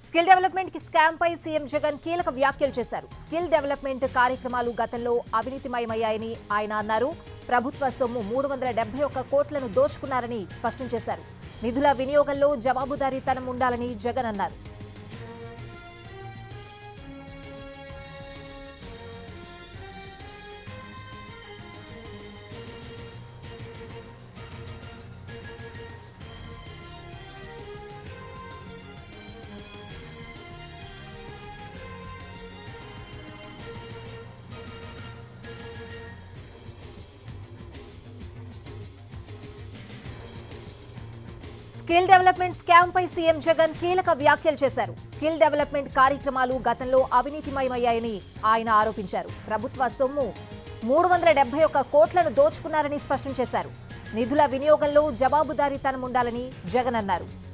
skill development కి scam పై CM Jagan కీలక వ్యాఖ్యలు చేశారు స్కిల్ డెవలప్మెంట్ కార్యక్రమాలు గతంలో అవినీతిమయమయ్యాయని ఆయన అన్నారు ప్రభుత్వ సొమ్ము మూడు వందల డెబ్బై ఒక్క కోట్లను దోచుకున్నారని స్పష్టం చేశారు నిధుల వినియోగంలో జవాబుదారీతనం ఉండాలని జగన్ అన్నారు స్కిల్ డెవలప్మెంట్ స్కామ్ పై సీఎం జగన్ కీలక వ్యాఖ్యలు చేశారు స్కిల్ డెవలప్మెంట్ కార్యక్రమాలు గతంలో అవినీతిమయమయ్యాయని ఆయన ఆరోపించారు ప్రభుత్వ సొమ్ము మూడు వందల డెబ్బై ఒక్క కోట్లను దోచుకున్నారని స్పష్టం చేశారు నిధుల వినియోగంలో జవాబుదారీతనం ఉండాలని జగన్ అన్నారు